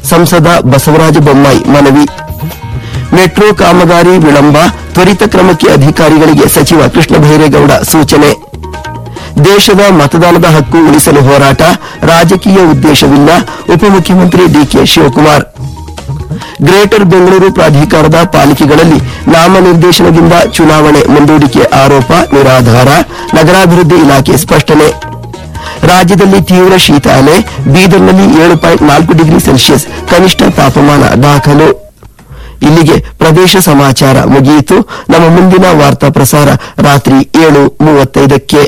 ಸಂಸದ ಬಸವರಾಜ ಬೊಮ್ಮಾಯಿ ಮನವಿ ಮೆಟ್ರೋ ಕಾಮಗಾರಿ ವಿಳಂಬ ತ್ವರಿತ ಕ್ರಮಕ್ಕೆ ಅಧಿಕಾರಿಗಳಿಗೆ ಸಚಿವ ಕೃಷ್ಣ ಬೈರೇಗೌಡ ಸೂಚನೆ ದೇಶದ ಮತದಾನದ ಹಕ್ಕು ಉಳಿಸಲು ಹೋರಾಟ ರಾಜಕೀಯ ಉದ್ದೇಶವಿಲ್ಲ ಉಪಮುಖ್ಯಮಂತ್ರಿ ಡಿಕೆ ಶಿವಕುಮಾರ್ ಗ್ರೇಟರ್ ಬೆಂಗಳೂರು ಪ್ರಾಧಿಕಾರದ ಪಾಲಿಕೆಗಳಲ್ಲಿ ನಾಮನಿರ್ದೇಶನದಿಂದ ಚುನಾವಣೆ ಮುಂದೂಡಿಕೆ ಆರೋಪ ನಿರಾಧಾರ ನಗರಾಭಿವೃದ್ಧಿ ಇಲಾಖೆ ಸ್ಪಷ್ಟನೆ ರಾಜ್ಯದಲ್ಲಿ ತೀವ್ರ ಶೀತ ಅಲೆ ಬೀದರ್ನಲ್ಲಿ ಏಳು ಪಾಯಿಂಟ್ ನಾಲ್ಕು ಡಿಗ್ರಿ ಸೆಲ್ಸಿಯಸ್ ಕನಿಷ್ಠ ತಾಪಮಾನ ದಾಖಲು ಇಲ್ಲಿಗೆ ಪ್ರದೇಶ ಸಮಾಚಾರ ಮುಗಿಯಿತು ನಮ್ಮ ಮುಂದಿನ ವಾರ್ತಾ ಪ್ರಸಾರ ರಾತ್ರಿ ಏಳು ಮೂವತ್ತೈದಕ್ಕೆ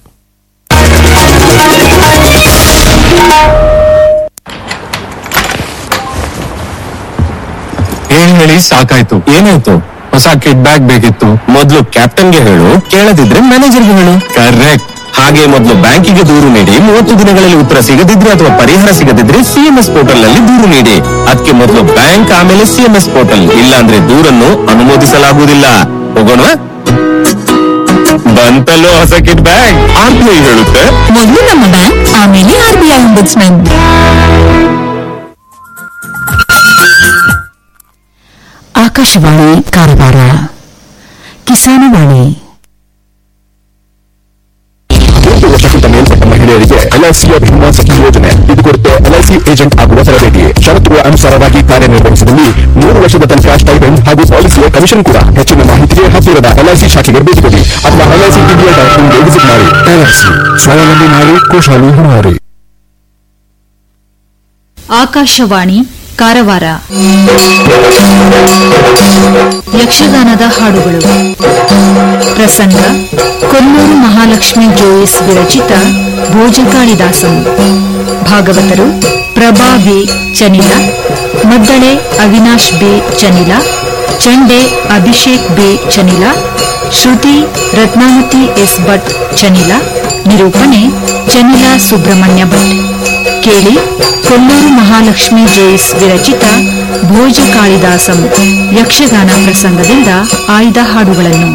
ಏನ್ ಹೇಳಿ ಸಾಕಾಯ್ತು ಏನಾಯ್ತು ಹೊಸ ಕಿಡ್ ಬ್ಯಾಗ್ ಬೇಕಿತ್ತು ಮೊದ್ಲು ಕ್ಯಾಪ್ಟನ್ಗೆ ಹೇಳು ಕೇಳದಿದ್ರೆ ಮ್ಯಾನೇಜರ್ಗೆ ಹೇಳು ಕರೆಕ್ಟ್ ಹಾಗೆ ಮೊದಲು ಬ್ಯಾಂಕಿಗೆ ದೂರು ನೀಡಿ ಮೂವತ್ತು ದಿನಗಳಲ್ಲಿ ಉತ್ತರ ಸಿಗದಿದ್ರೆ ಅಥವಾ ಪರಿಹಾರ ಸಿಗದಿದ್ರೆ ಸಿಎಂಎಸ್ ಪೋರ್ಟಲ್ ನಲ್ಲಿ ದೂರು ನೀಡಿ ಅದಕ್ಕೆ ಮೊದಲು ಬ್ಯಾಂಕ್ ಆಮೇಲೆ ಸಿಎಂಎಸ್ ಪೋರ್ಟಲ್ ಇಲ್ಲ ಅಂದ್ರೆ ದೂರನ್ನು ಅನುಮೋದಿಸಲಾಗುವುದಿಲ್ಲ ಹೋಗೋಣ ಬಂತಲ್ಲೋ ಹೊಸ ಕಿಡ್ ಬ್ಯಾಗ್ ಆರ್ ಬಿ ಐ ಹೇಳುತ್ತೆ ಮೊದಲು ನಮ್ಮ ಬ್ಯಾಂಕ್ ಆಮೇಲೆ R B I ombudsman. Akashvani Karwar Kisanvani ಒಂದು ವರ್ಷಕ್ಕಿಂತ ಮೇಲ್ಪಟ್ಟ ಮಹಿಳೆಯರಿಗೆ ಎಲ್ಐಸಿಯ ಭೀಮಾ ಸಖಿ ಯೋಜನೆ ಇದು ಕುರಿತು ಎಲ್ಐಸಿ ಏಜೆಂಟ್ ಆಗುವ ತರಬೇತಿ ಷರತ್ತುಗಳ ಅನುಸಾರವಾಗಿ ಕಾರ್ಯನಿರ್ವಹಿಸಿದಲ್ಲಿ ಮೂರು ವರ್ಷದ ತನಕ ಸ್ಟೈಪೆಂಡ್ ಹಾಗೂ ಪಾಲಿಸಿಯ ಕಮಿಷನ್ ಕೂಡ ಹೆಚ್ಚಿನ ಮಾಹಿತಿಗೆ ಹತ್ತಿರದ ಎಲ್ಐಸಿ ಶಾಖೆಗೆ ಭೇಟಿ ಕೊಡಿ ಅಥವಾ ಎಲ್ಐಸಿ ಇಂಡಿಯಾ ಡಾಟ್ ಇನ್ಗೆ ವಿಸಿಟ್ ಮಾಡಿ ಎಲ್ಐಸಿ ಸ್ವಾವಲಂಬಿ ನಾರಿ ಕೋಶಾಲಿ ಹುಣಾರಿ ಆಕಾಶವಾಣಿ ಕಾರವಾರ ಯಕ್ಷಗಾನದ ಹಾಡುಗಳು ಪ್ರಸಂಗ ಕೊಲ್ಲೂರು ಮಹಾಲಕ್ಷ್ಮಿ ಜೋಯಿಸ್ ವಿರಚಿತ ಭೋಜಕಾಳಿದಾಸಂ ಭಾಗವತರು ಪ್ರಭಾ ಬಿ ಚನಿಲ ಮದ್ದಳೆ ಅವಿನಾಶ್ ಬಿ ಚನಿಲ ಚಂಡೆ ಅಭಿಷೇಕ್ ಬಿ ಚನಿಲ ಶ್ರುತಿ ರತ್ನಾವತಿ ಎಸ್ ಭಟ್ ಚನಿಲ ನಿರೂಪಣೆ ಚನಿಲ ಸುಬ್ರಹ್ಮಣ್ಯ ಭಟ್ ಕೇಳಿ ಕೊಲ್ಲೂರು ಮಹಾಲಕ್ಷ್ಮಿ ಜೋಯಿಸ್ ವಿರಚಿತ ಭೋಜ ಕಾಳಿದಾಸಂ ಯಕ್ಷಗಾನ ಪ್ರಸಂಗದಿಂದ ಆಯ್ದ ಹಾಡುಗಳನ್ನು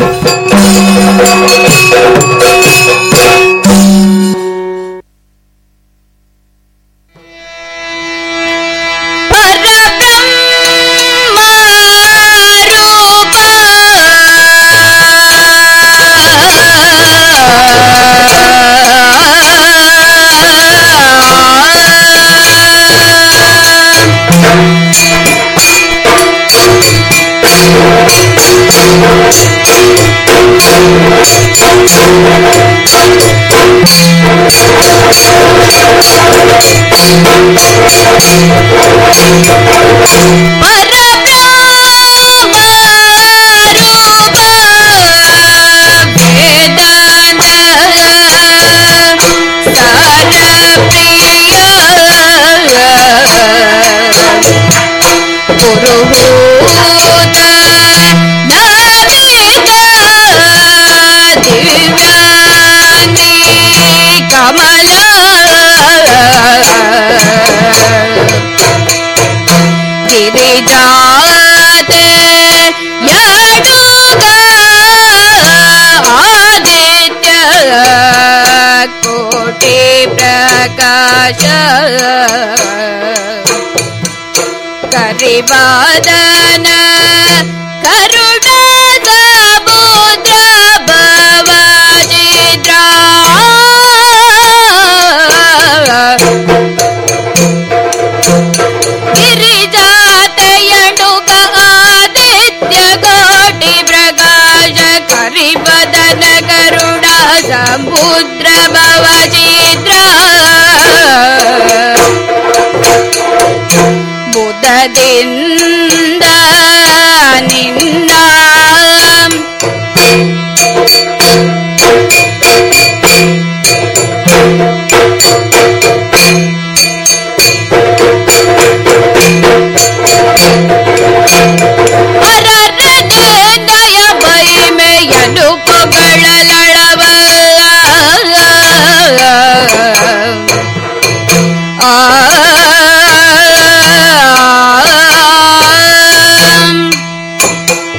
ಕೋಟಿ ಪ್ರಕಾಶ ಕರಿವಾದನ ಕರುಣ ಸಮುದ್ರ ಭವಜಿದ್ರ ಗಿರಿಜಾತಯಣುಗ ಆದಿತ್ಯ ಕೋಟಿ ಪ್ರಕಾಶ ಕರಿವದನ ಕರುಣ ಸಮುದ್ರ ಭವಜಿದ್ರ ಬುಧದಿಂದ ನಿನ್ನ ಅರರನೆಯ ಮಹಿಮೆಯನು ಪೊಗಳಲಳವ ಆ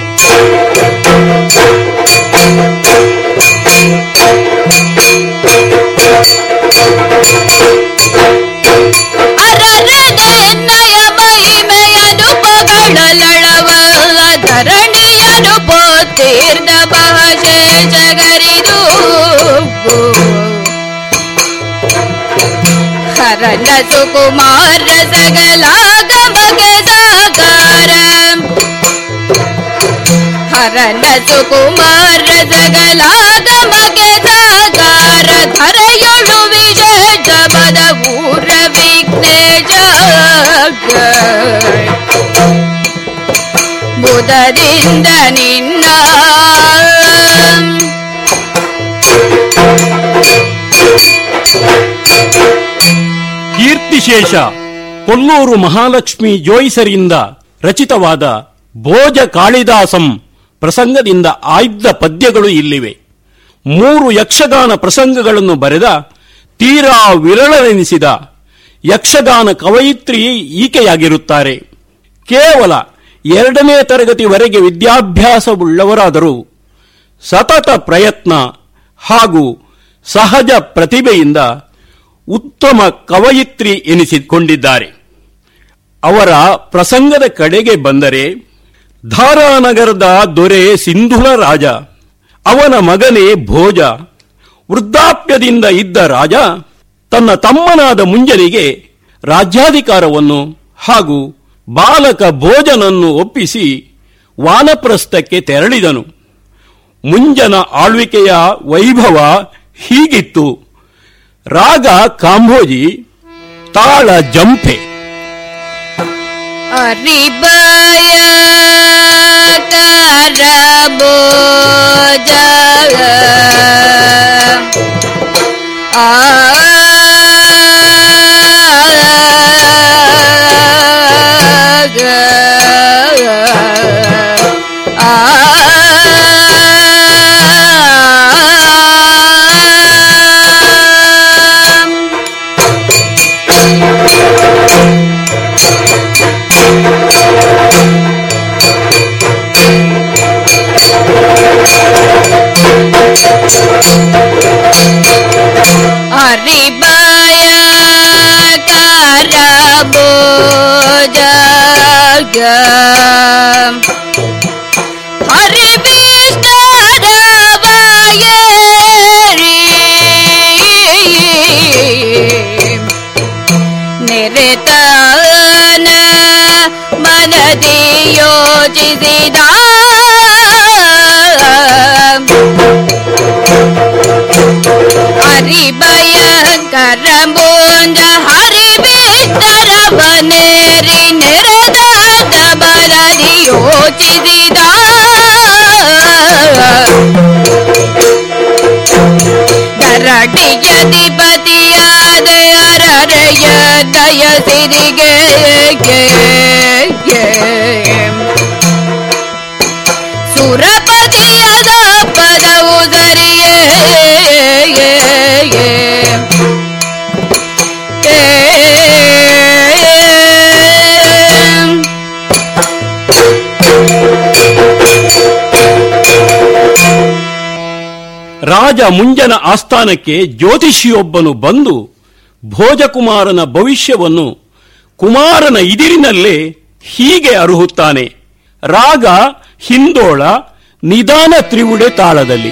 ಹರನ ಸುಕುಮಾರ ಸಗಲಾಗಮಗೆ ಸಾಕಾರ ಹರನ ಸುಕುಮಾರ ಸಗಲಾಗಮಗೆ ಸಾಕಾರ ಧರೆಯೊಳು ವಿಶೇಷ ಪದ ಊರ ವಿಘ್ನೇಶ ಬುಧದಿಂದ ನಿನ್ನ ಕೀರ್ತಿಶೇಷ ಕೊಲ್ಲೂರು ಮಹಾಲಕ್ಷ್ಮಿ ಜೋಯಿಸರಿಂದ ರಚಿತವಾದ ಭೋಜ ಕಾಳಿದಾಸಂ ಪ್ರಸಂಗದಿಂದ ಆಯ್ದ ಪದ್ಯಗಳು ಇಲ್ಲಿವೆ ಮೂರು ಯಕ್ಷಗಾನ ಪ್ರಸಂಗಗಳನ್ನು ಬರೆದ ತೀರಾ ವಿರಳನೆನಿಸಿದ ಯಕ್ಷಗಾನ ಕವಯಿತ್ರಿ ಈಕೆಯಾಗಿರುತ್ತಾರೆ ಕೇವಲ ಎರಡನೇ ತರಗತಿವರೆಗೆ ವಿದ್ಯಾಭ್ಯಾಸವುಳ್ಳವರಾದರೂ ಸತತ ಪ್ರಯತ್ನ ಹಾಗೂ ಸಹಜ ಪ್ರತಿಭೆಯಿಂದ ಉತ್ತಮ ಕವಯಿತ್ರಿ ಎನಿಸಿಕೊಂಡಿದ್ದಾರೆ ಅವರ ಪ್ರಸಂಗದ ಕಡೆಗೆ ಬಂದರೆ ಧಾರಾನಗರದ ದೊರೆ ಸಿಂಧುಲ ರಾಜ ಅವನ ಮಗನೇ ಭೋಜ ವೃದ್ಧಾಪ್ಯದಿಂದ ಇದ್ದ ರಾಜ ತನ್ನ ತಮ್ಮನಾದ ಮುಂಜನಿಗೆ ರಾಜ್ಯಾಧಿಕಾರವನ್ನು ಹಾಗೂ ಬಾಲಕ ಭೋಜನನ್ನು ಒಪ್ಪಿಸಿ ವಾನಪ್ರಸ್ಥಕ್ಕೆ ತೆರಳಿದನು ಮುಂಜನ ಆಳ್ವಿಕೆಯ ವೈಭವ ಹೀಗಿತ್ತು ರಾಗ ಕಾಂಬೋಜಿ ತಾಳ ಜಂಪೆ ಅರಿಬಯ ಕರಬೋಜ ಆ ಹರಿಬಯ ಕರಬೋಜ ಹರಿ ನಿರತನ ಮನದಿ ಯೋಚಿಸಿದ ಹರಿ ಭಯಂಕರ ಮುಂಜ ಹರಿ ಬಿಟ್ಟರವನೇರಿ ನೆರೆದಾದ ಬರದಿ ಯೋಚಿಸಿದ ದರಟಿಯಧಿಪತಿಯಾದ ಅರರೆಯ ದಯಸಿರಿಗೆ ಸುರಪತಿಯದ ಪದವು ಸರಿಯೇ ರಾಜ ಮುಂಜನ ಆಸ್ಥಾನಕ್ಕೆ ಜ್ಯೋತಿಷಿಯೊಬ್ಬನು ಬಂದು ಭೋಜಕುಮಾರನ ಭವಿಷ್ಯವನ್ನು ಕುಮಾರನ ಇದಿರಿನಲ್ಲೇ ಹೀಗೆ ಅರುಹುತ್ತಾನೆ ರಾಗ ಹಿಂದೋಳ ನಿಧಾನ ತ್ರಿವುಡೆ ತಾಳದಲ್ಲಿ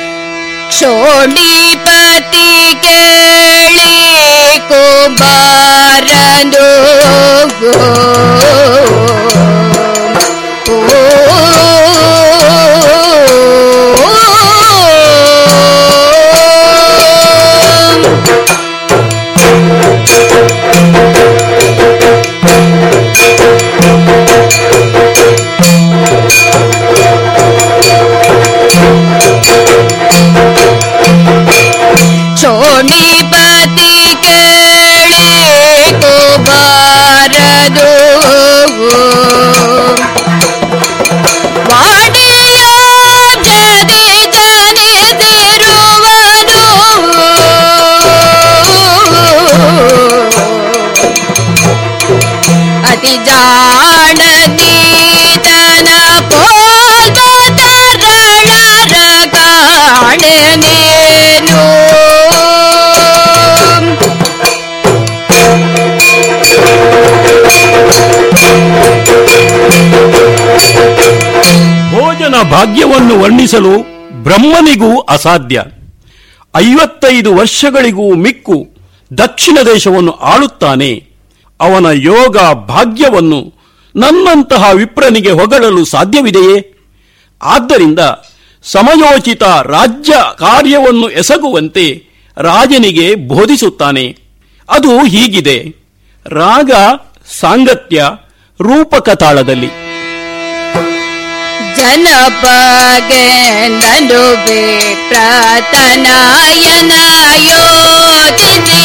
ಕ್ಷೋಣಿಪತಿ ಕೇಳಿ ಕುಮಾರನು ಕ್ಷೋಣಿಪತಿ ಕೇಳಿ ಕುಮಾರನು ವಾಡಿಯೋಜದಿ ಜನಿಸಿರುವನು ಅತಿ ಜಾಣನೀತನ ಪೋಲ್ಬದರಳರ ಕಾಣನೇನು ಭೋಜನ ಭಾಗ್ಯವನ್ನು ವರ್ಣಿಸಲು ಬ್ರಹ್ಮನಿಗೂ ಅಸಾಧ್ಯ ಐವತ್ತೈದು ವರ್ಷಗಳಿಗೂ ಮಿಕ್ಕು ದಕ್ಷಿಣ ದೇಶವನ್ನು ಆಳುತ್ತಾನೆ ಅವನ ಯೋಗ ಭಾಗ್ಯವನ್ನು ನನ್ನಂತಹ ವಿಪ್ರನಿಗೆ ಹೊಗಳಲು ಸಾಧ್ಯವಿದೆಯೇ ಆದ್ದರಿಂದ ಸಮಯೋಚಿತ ರಾಜ್ಯ ಕಾರ್ಯವನ್ನು ಎಸಗುವಂತೆ ರಾಜನಿಗೆ ಬೋಧಿಸುತ್ತಾನೆ ಅದು ಹೀಗಿದೆ ರಾಗ ಸಾಂಗತ್ಯ ರೂಪಕ ತಾಳದಲ್ಲಿ ಜನಪಗೆ ನಡುವೆ ಪ್ರಾರ್ಥನಾಯನ ಯೋಚಿಸಿ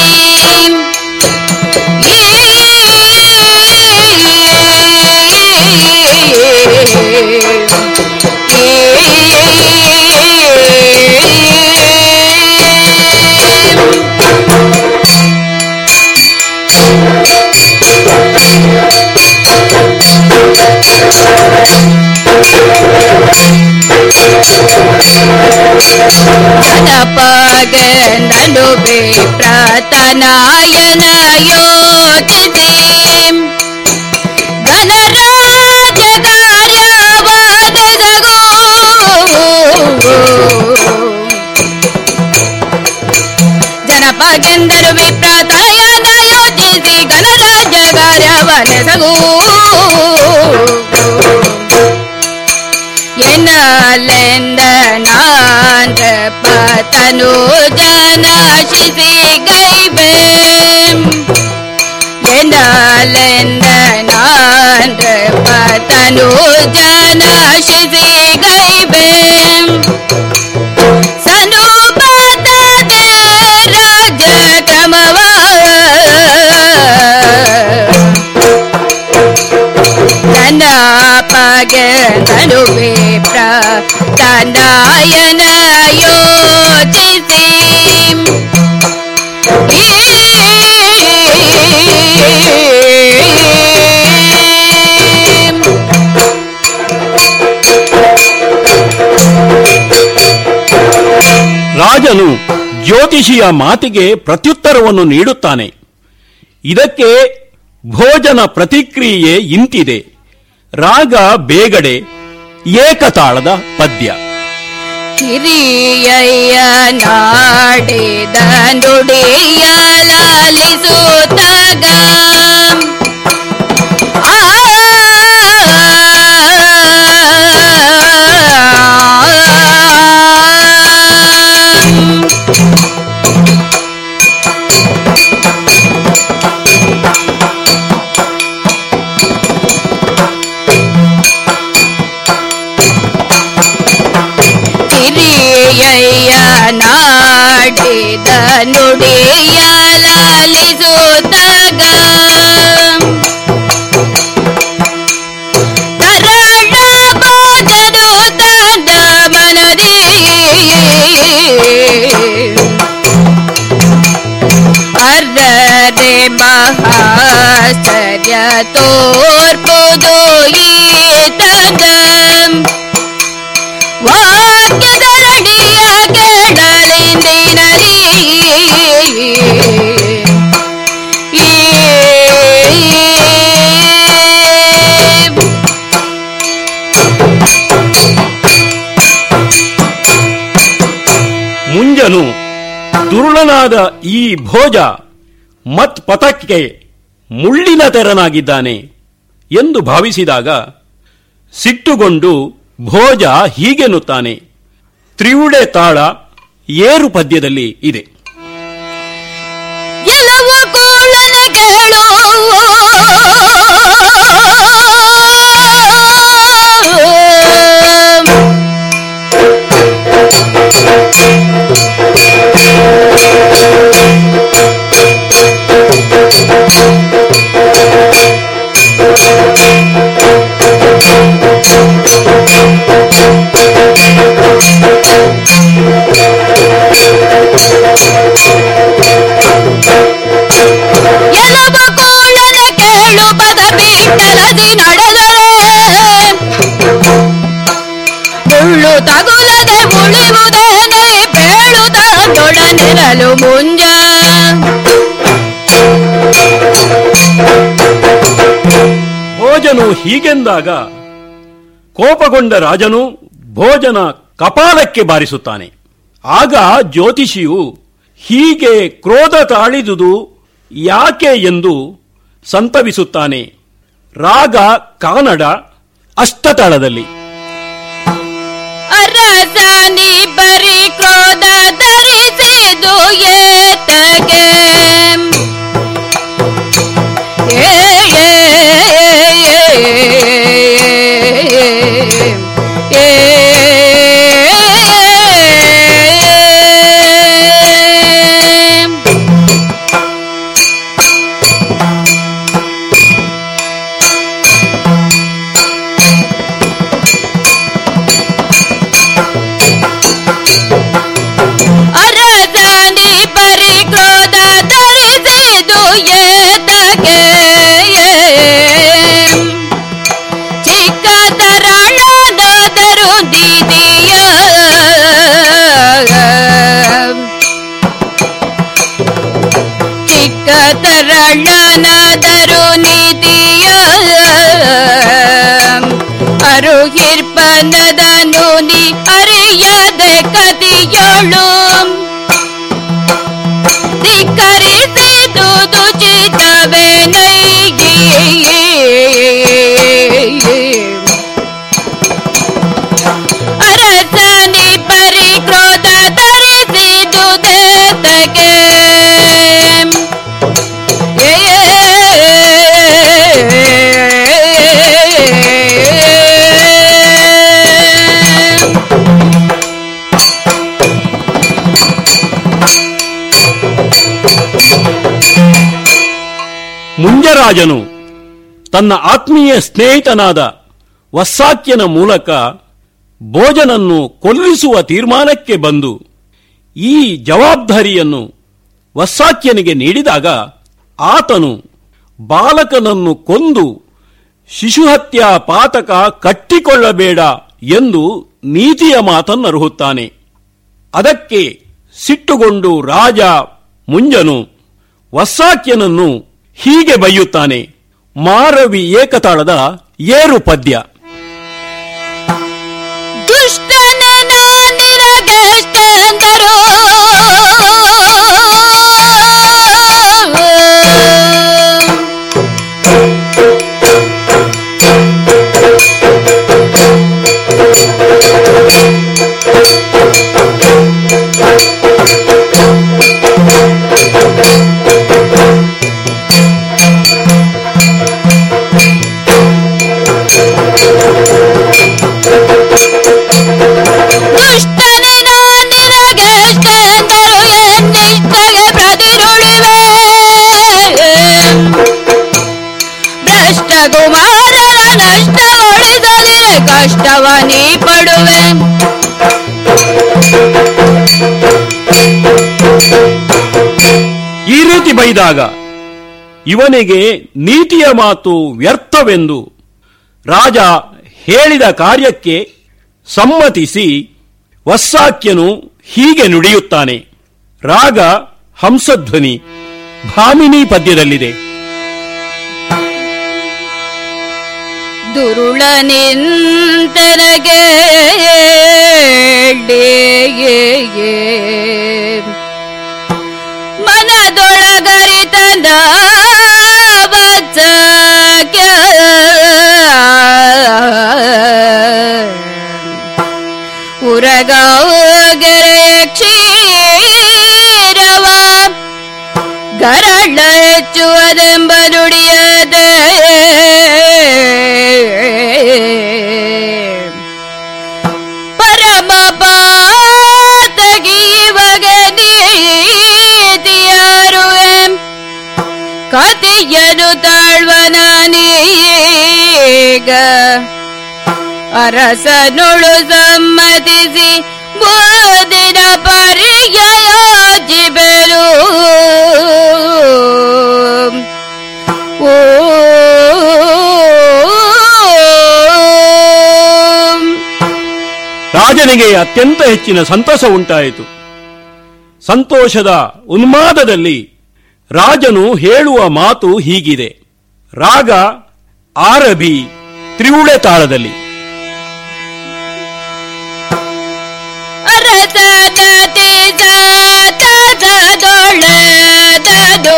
ಜನಪಗೆ ನಡುವೆ ಪ್ರಾರ್ಥನಾಯನ ಯೋಚಿಸಿ ಗಣರಾಜ್ಯ ಕಾರ್ಯವದೆಸಗೋ ಜನಪಗೆಂದರು ವಿಪ್ರಾತಾಯನ ಯೋಚಿಸಿ ಗಣರಾಜ್ಯ ಕಾರ್ಯವನೆಸಗೋ ಎನ್ನಲೆಂದ ನಾಂದ್ರ ಪತನು ಜನಾಶಿಸಿ ಗೈಬೆ ಎನ್ನಲೆಂದ ನಾಂದ್ರ ಪತನು ಜನಾಶಿಸಿ ಗೈಬೆ ಸನುಪತದೆ ರಾಜ ಕ್ರಮವ ಜನಪಗೆ ನಡುವೆ ಪ್ರಾರ್ಥನಾಯನ ಯೋಚಿಸಿ ರಾಜನು ಜ್ಯೋತಿಷಿಯ ಮಾತಿಗೆ ಪ್ರತ್ಯುತ್ತರವನ್ನು ನೀಡುತ್ತಾನೆ ಇದಕ್ಕೆ ಭೋಜನ ಪ್ರತಿಕ್ರಿಯೆ ಇಂತಿದೆ ರಾಗ ಬೇಗಡೆ ಏಕತಾಳದ ಪದ್ಯ ಕಿರಿಯಯ್ಯ ನಾಡಿದ ನುಡಿಯ ಲಾಲಿಸುತ್ತಾಗ ಆ ಕಿರಿಯಯ್ಯ ನಾಡಿದ ನುಡಿಯ ಲಾಲಿಸುತ್ತಾಗ ಕರಾಳ ಬಾದನು ತಂದ ಮನದಿ ಅರ್ಧರೆ ಮಹಾಶ್ಚರ್ಯ ತೋರ್ಪುದು ಈತದ ವಾಕ್ಯದರಡಿಯ ಕೆಡಲಿಂದಿನರಿ ಮುಂಜನು ದುರುಳನಾದ ಈ ಭೋಜ ಮತ್ ಪಥಕ್ಕೆ ಮುಳ್ಳಿನ ತೆರನಾಗಿದ್ದಾನೆ ಎಂದು ಭಾವಿಸಿದಾಗ ಸಿಟ್ಟುಗೊಂಡು ಭೋಜ ಹೀಗೆನ್ನುತ್ತಾನೆ ತ್ರಿವುಡೆ ತಾಳ ಏರು ಪದ್ಯದಲ್ಲಿ ಇದೆ ಎಲ್ಲವೂ ಕೋಳನ ಕೇಳು ಎಲ್ಲವ ಕೋಳನ ಕೇಳು ಪದ ಬಿಟ್ಟಲದಿ ನಡೆದರೆ ಮುಳ್ಳು ತಗುಲದೆ ಉಳಿಯುವುದೇನೆ ಬೇಳುತ್ತ ತೊಡನಿರಲು ಮುಂಜ ಭೋಜನು ಹೀಗೆಂದಾಗ ಕೋಪಗೊಂಡ ರಾಜನು ಭೋಜನ ಕಪಾಲಕ್ಕೆ ಬಾರಿಸುತ್ತಾನೆ ಆಗ ಜ್ಯೋತಿಷಿಯು ಹೀಗೆ ಕ್ರೋಧ ತಾಳಿದುದು ಯಾಕೆ ಎಂದು ಸಂತವಿಸುತ್ತಾನೆ ರಾಗ ಕಾನಡ ಅಷ್ಟತಾಳದಲ್ಲಿ ಅರಸನಿ ಬರಿ ಕ್ರೋಧ ಧರಿಸಿದು ಏತಗೆ ಏ, ಏ, ಏ, ಏ, ಏ. ಅರಸನಿ ಬರಿ ಕ್ರೋಧ ಧರಿಸಿದು ಏತಗೆ ಚಿಕ್ಕ ತರಳನಾದರು ದೀದಿಯ ಚಿಕ್ಕ ತರಳನಾದರು ನಿಧಿಯ ಅರುಹಿರ್ಪನದನು ನೀ ಅರಿಯದೆ ಕದಿಯಳು ಧಿಕ್ಕರಿಸಿದುದು ಚಿತ್ತವೇ ನೈಗಿ ಅರಸನಿ ಪರಿ ಕ್ರೋಧ ಧರಿಸಿದು ದೇತಗೆ ಮುಂಜರಾಜನು ತನ್ನ ಆತ್ಮೀಯ ಸ್ನೇಹಿತನಾದ ವಸ್ಸಾಕ್ಯನ ಮೂಲಕ ಭೋಜನನ್ನು ಕೊಲ್ಲಿಸುವ ತೀರ್ಮಾನಕ್ಕೆ ಬಂದು ಈ ಜವಾಬ್ದಾರಿಯನ್ನು ವಸ್ಸಾಕ್ಯನಿಗೆ ನೀಡಿದಾಗ ಆತನು ಬಾಲಕನನ್ನು ಕೊಂದು ಶಿಶುಹತ್ಯಾ ಪಾತಕ ಕಟ್ಟಿಕೊಳ್ಳಬೇಡ ಎಂದು ನೀತಿಯ ಮಾತನ್ನರುಹುತ್ತಾನೆ ಅದಕ್ಕೆ ಸಿಟ್ಟುಗೊಂಡು ರಾಜ ಮುಂಜನು ವಸ್ಸಾಕ್ಯನನ್ನು ಹೀಗೆ ಬೈಯುತ್ತಾನೆ ಮಾರವಿ ಏಕತಾಳದ ಏರು ಪದ್ಯ ದುಷ್ಟನೆ ನಾನಿರಗೆಷ್ಟೆಂದರು ದುಷ್ಟನೆ ನಾನಿರಗೆಷ್ಟೆಂದರು ಎನ್ನಿಷ್ಟಗೆ ಪ್ರತಿರುಳಿವೆ ಭ್ರಷ್ಟ ಕುಮಾರರ ನಷ್ಟಗೊಳಿಸದಿರೆ ಕಷ್ಟವ ನೀ ಪಡುವೆ ಈ ರೀತಿ ಬೈದಾಗ ಇವನಿಗೆ ನೀತಿಯ ಮಾತು ವ್ಯರ್ಥವೆಂದು ರಾಜ ಹೇಳಿದ ಕಾರ್ಯಕ್ಕೆ ಸಮ್ಮತಿಸಿ ವಸ್ಸಾಕ್ಯನು ಹೀಗೆ ನುಡಿಯುತ್ತಾನೆ ರಾಗ ಹಂಸಧ್ವನಿ ಭಾಮಿನಿ ಪದ್ಯದಲ್ಲಿದೆ ದುರುಳನಿಂತನಗೆ ಮನದೊಳಗರಿತನ ವತ್ಸಕ್ಯ ಉರಗರೆ ಕ್ಷೀರವ ಗರಳ ಹೆಚ್ಚುವುದೆಂಬ ನುಡಿಯದೆ ಪರಮ ಪಾತಗಿ ಬಗೆ ನೀತಿಯಾರುವೆ ಕತಿಯನು ತಾಳ್ವನ ನೀಗ ಅರಸನುಳು ಸಮ್ಮತಿಸಿ ಬೋದಿನ ಪರ್ಯಾಯೋಜಿಬೆರು ಓ ರಾಜನಿಗೆ ಅತ್ಯಂತ ಹೆಚ್ಚಿನ ಸಂತಸ ಉಂಟಾಯಿತು ಸಂತೋಷದ ಉನ್ಮಾದದಲ್ಲಿ ರಾಜನು ಹೇಳುವ ಮಾತು ಹೀಗಿದೆ ರಾಗ ಆರಬಿ ತ್ರಿವುಳೆ ತಾಳದಲ್ಲಿ ಅರಸನ ಸಾತದೊಳೆದದು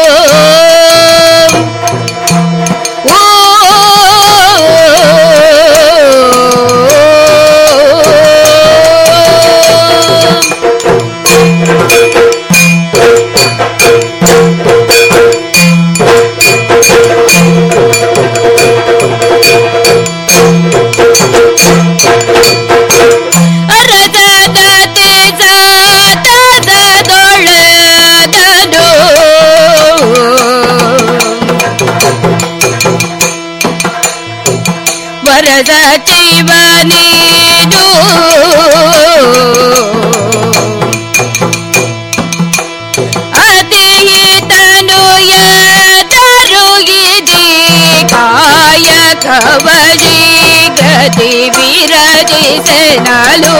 ರಸದತಿ ಸಾತದೊಳೆದದು ವರದ ಜೀವನೀದು ಅತಿಹಿತನು ಎದರುಗಿದಿ ಕಾಯಕವದಿ ಗತಿ ವಿರಜಿಸೆನಲು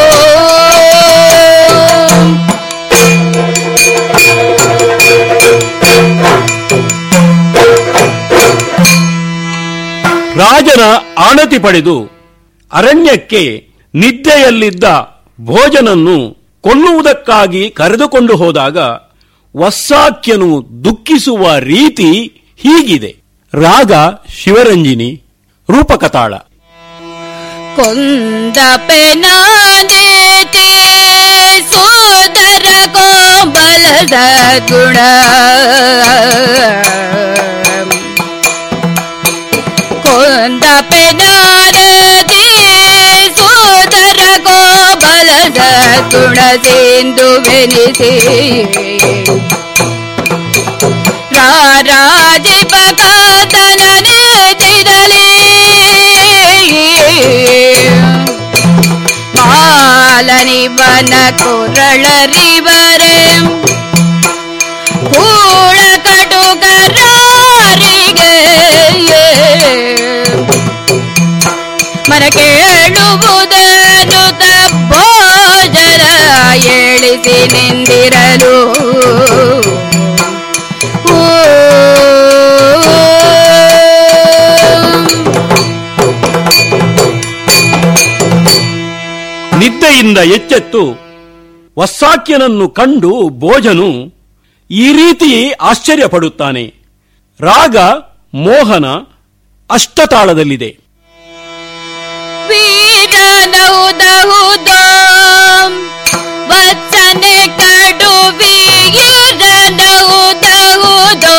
ರಾಜನ ಆಣತಿ ಪಡೆದು ಅರಣ್ಯಕ್ಕೆ ನಿದ್ದೆಯಲ್ಲಿದ್ದ ಭೋಜನನ್ನು ಕೊಲ್ಲುವುದಕ್ಕಾಗಿ ಕರೆದುಕೊಂಡು ಹೋದಾಗ ವಸ್ಸಾಕ್ಯನು ದುಃಖಿಸುವ ರೀತಿ ಹೀಗಿದೆ ರಾಗ ಶಿವರಂಜಿನಿ ರೂಪಕತಾಳ ಕೊಂದ ಪೆನಾದೇತಿ ಸೋದರ ಕೋಬಲದ ಗುಣ ಕೊಂದ ಪೆನಾರದಿ ಸೋದರ ಕೋಬಲದ ಗುಣ ಸಿಂಧು ಬೆನಿಸಿ ರಾರಾಜಿಪ ಕಾತನನೆ ತಿರಲಿ ಮಾಲನಿವನ ಕೊರಳರಿವರೆ ಕೂಳ ಕಟುಕರಾರಿಗೆ ಮನ ಕೇಳುವುದನ್ನು ಭೋಜನ ಎಳಿಸಿ ನಿಂದಿರಲು ನಿದ್ದೆಯಿಂದ ಎಚ್ಚೆತ್ತು ವಸ್ಸಾಕ್ಯನನ್ನು ಕಂಡು ಭೋಜನು ಈ ರೀತಿ ಆಶ್ಚರ್ಯಪಡುತ್ತಾನೆ ರಾಗ ಮೋಹನ ಅಷ್ಟತಾಳದಲ್ಲಿದೆ ವೀರನೌದೌದೋ ವತ್ಸನೆ ಕಡು ವೀರನೌದೌದೋ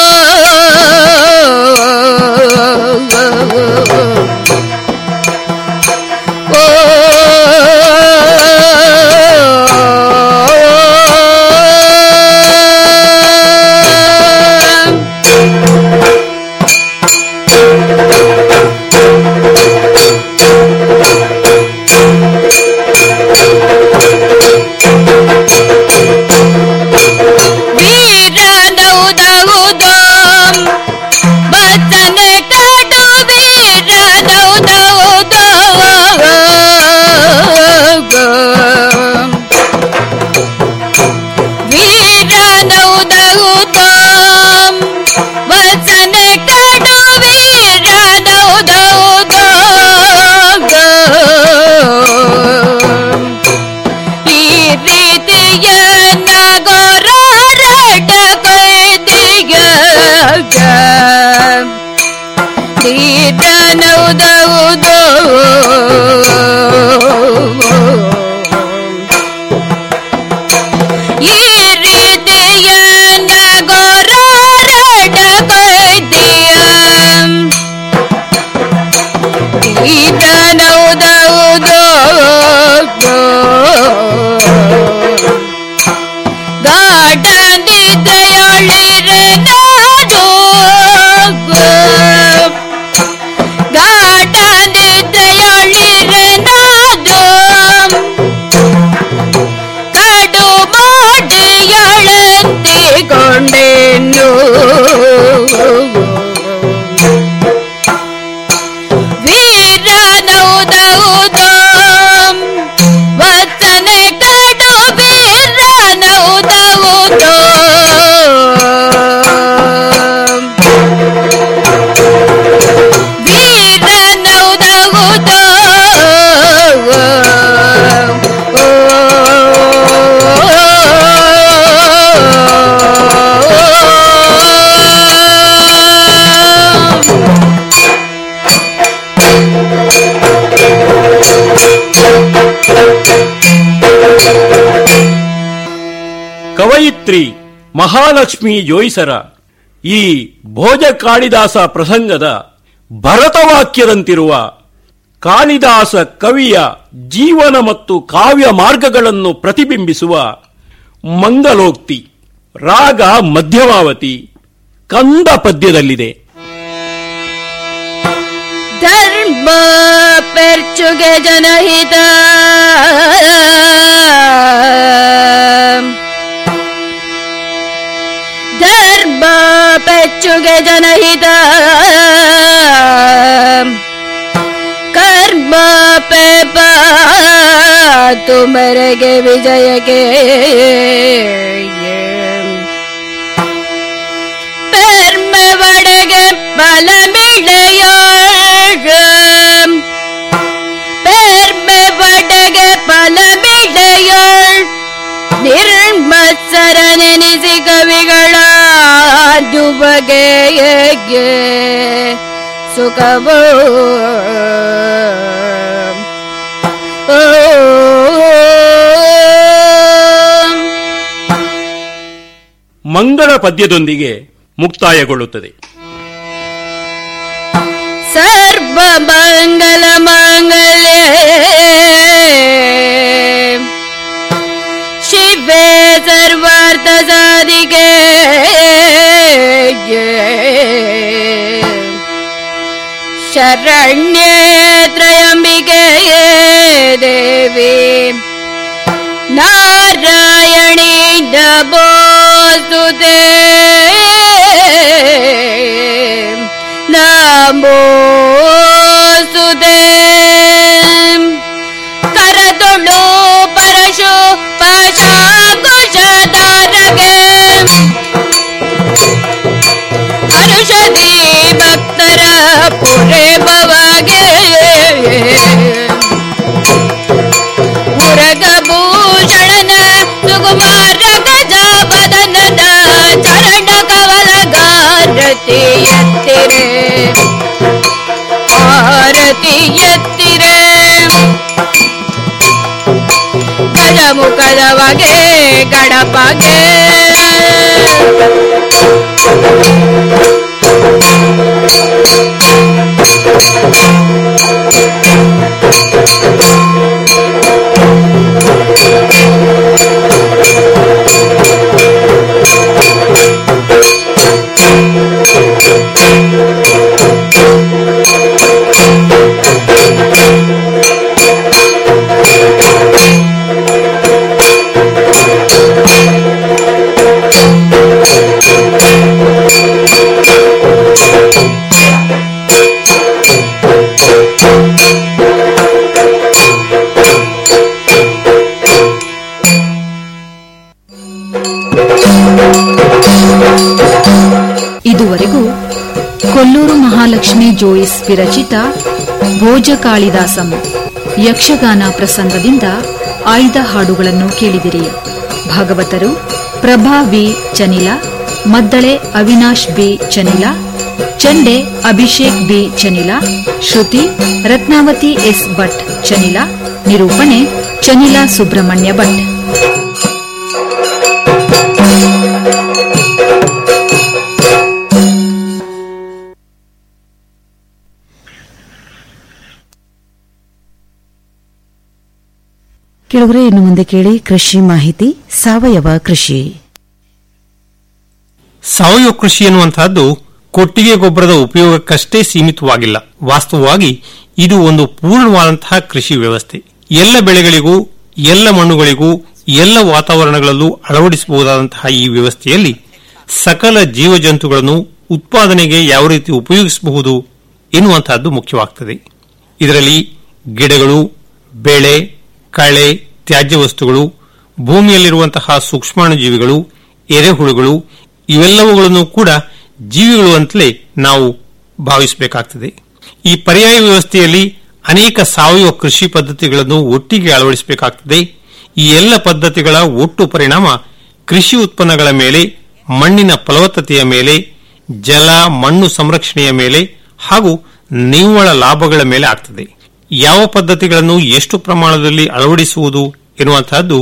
ವೀರನೌದೌದೋ ವತ್ಸನೆ ಕಡು ವೀರನೌದೌದೋ ವೀರನೌದೌದೋ ವಚನೆ ಕಡು ವೀರನೌದೌದೋ ಈ ರೀತಿಯ ನಗೋರಾಟ ಕೈದಿಗ ವೀರನೌದೌದೋ ಈ ರೀತಿಯ ನಗೋರಾಟ ಕೈದಿಯ ಈತನೌದೌದೋ ಗಾಢನಿದ್ದೆಯೊಳಿರೆ ನಾದು ಗಾಢನಿದ್ದೆಯೊಳಿರೆ ನಾದು ಕಡು ಮಾಡಿಯಳಂತಿಕೊಂಡೆನು ವೀರನೌದೌದೋ ವಚನೆ ಕಡು ವೀರನೌದೌದೋ ವೀರನೌದೌದೋ ಕವಯಿತ್ರಿ ಮಹಾಲಕ್ಷ್ಮಿ ಜೋಯಿಸರ ಈ ಭೋಜ ಕಾಳಿದಾಸ ಪ್ರಸಂಗದ ಭರತವಾಕ್ಯದಂತಿರುವ ಕಾಳಿದಾಸ ಕವಿಯ ಜೀವನ ಮತ್ತು ಕಾವ್ಯ ಮಾರ್ಗಗಳನ್ನು ಪ್ರತಿಬಿಂಬಿಸುವ ಮಂಗಲೋಕ್ತಿ ರಾಗ ಮಧ್ಯಮಾವತಿ ಕಂದ ಪದ್ಯದಲ್ಲಿದೆ ಧರ್ಮ ಪೆರ್ಚುಗೆ ಜನಹಿತ ಧರ್ಮ ಪೆಚ್ಚುಗೆ ಜನಹಿತ ಕರ್ಮ ಪೆಪ ತುಮರೆಗೆ ವಿಜಯಗೆ பெருமை வடக பலமிடையோள் பெருமை வடக பலமிடையோள் ನಿರ್ಮತ್ಸರ ನೆನೆಸಿ ಕವಿಗಳ ಬಗೆಗೆ ಸುಖವೋ ಮಂಗಳ ಪದ್ಯದೊಂದಿಗೆ ಮುಕ್ತಾಯಗೊಳ್ಳುತ್ತದೆ ಸರ್ವ ಮಂಗಲ ಮಂಗಲೇ ಶಿವೆ ಸರ್ವಾರ್ಥ ಸಾಧಿಕೆ ಶರಣ್ಯೇ ತ್ರಯಂಬಿಕೆ ದೇವಿ ನಾರಾಯಣಿ ನಮೋಸ್ತುತೆ ನಮೋಸ್ತುತೆ ಕರದೊಳು ಪರಶು ಪಾಶಾಕುಶಧಾರಗೆ ಹರುಷದಿ ಭಕ್ತರ ಪುರೆ ಬವಗೆ ಮುರಗಭೂಷಣನ ಸುಕುಮಾರ ಗಜಾಪದನದ ಚರಣ ಕವಲ ಗಾರತಿ ಎತ್ತಿರೆ ಆರತಿ ಎತ್ತಿರೆ ಗಜಮುಖದವಗೆ ಗಣಪಗೆ ಇದುವರೆಗೂ ಕೊಲ್ಲೂರು ಮಹಾಲಕ್ಷ್ಮಿ ಜೋಯಿಸ್ ವಿರಚಿತ ಭೋಜ ಕಾಳಿದಾಸಂ ಯಕ್ಷಗಾನ ಪ್ರಸಂಗದಿಂದ ಆಯ್ದ ಹಾಡುಗಳನ್ನು ಕೇಳಿದಿರಿ ಭಾಗವತರು ಪ್ರಭಾ ವಿ ಚನಿಲ ಮದ್ದಳೆ ಅವಿನಾಶ್ ಬಿ ಚನಿಲ ಚಂಡೆ ಅಭಿಷೇಕ್ ಬಿ ಚನಿಲ ಶ್ರುತಿ ರತ್ನಾವತಿ ಎಸ್ ಭಟ್ ಚನಿಲ ನಿರೂಪಣೆ ಚನಿಲ ಸುಬ್ರಹ್ಮಣ್ಯ ಭಟ್ ಕೆಳಗರೆ ಇನ್ನು ಮುಂದೆ ಕೇಳಿ ಕೃಷಿ ಮಾಹಿತಿ ಸಾವಯವ ಕೃಷಿ ಸಾವಯವ ಕೃಷಿ ಎನ್ನುವಂತಹದ್ದು ಕೊಟ್ಟಿಗೆ ಗೊಬ್ಬರದ ಉಪಯೋಗಕ್ಕಷ್ಟೇ ಸೀಮಿತವಾಗಿಲ್ಲ ವಾಸ್ತವವಾಗಿ ಇದು ಒಂದು ಪೂರ್ಣವಾದಂತಹ ಕೃಷಿ ವ್ಯವಸ್ಥೆ ಎಲ್ಲ ಬೆಳೆಗಳಿಗೂ ಎಲ್ಲ ಮಣ್ಣುಗಳಿಗೂ ಎಲ್ಲ ವಾತಾವರಣಗಳಲ್ಲೂ ಅಳವಡಿಸಬಹುದಾದಂತಹ ಈ ವ್ಯವಸ್ಥೆಯಲ್ಲಿ ಸಕಲ ಜೀವಜಂತುಗಳನ್ನು ಉತ್ಪಾದನೆಗೆ ಯಾವ ರೀತಿ ಉಪಯೋಗಿಸಬಹುದು ಎನ್ನುವಂತಹದ್ದು ಮುಖ್ಯವಾಗ್ತದೆ ಇದರಲ್ಲಿ ಗಿಡಗಳು ಬೆಳೆ ಕಳೆ ತ್ಯಾಜ್ಯ ವಸ್ತುಗಳು ಭೂಮಿಯಲ್ಲಿರುವಂತಹ ಸೂಕ್ಷ್ಮಾಣುಜೀವಿಗಳು ಎರೆಹುಳುಗಳು ಇವೆಲ್ಲವುಗಳನ್ನು ಕೂಡ ಜೀವಿಗಳು ಅಂತಲೇ ನಾವು ಭಾವಿಸಬೇಕಾಗ್ತದೆ ಈ ಪರ್ಯಾಯ ವ್ಯವಸ್ಥೆಯಲ್ಲಿ ಅನೇಕ ಸಾವಯವ ಕೃಷಿ ಪದ್ಧತಿಗಳನ್ನು ಒಟ್ಟಿಗೆ ಅಳವಡಿಸಬೇಕಾಗ್ತದೆ ಈ ಎಲ್ಲ ಪದ್ಧತಿಗಳ ಒಟ್ಟು ಪರಿಣಾಮ ಕೃಷಿ ಉತ್ಪನ್ನಗಳ ಮೇಲೆ ಮಣ್ಣಿನ ಫಲವತ್ತತೆಯ ಮೇಲೆ ಜಲ ಮಣ್ಣು ಸಂರಕ್ಷಣೆಯ ಮೇಲೆ ಹಾಗೂ ನಿವ್ವಳ ಲಾಭಗಳ ಮೇಲೆ ಆಗ್ತದೆ ಯಾವ ಪದ್ಧತಿಗಳನ್ನು ಎಷ್ಟು ಪ್ರಮಾಣದಲ್ಲಿ ಅಳವಡಿಸುವುದು ಎನ್ನುವಂತಹದ್ದು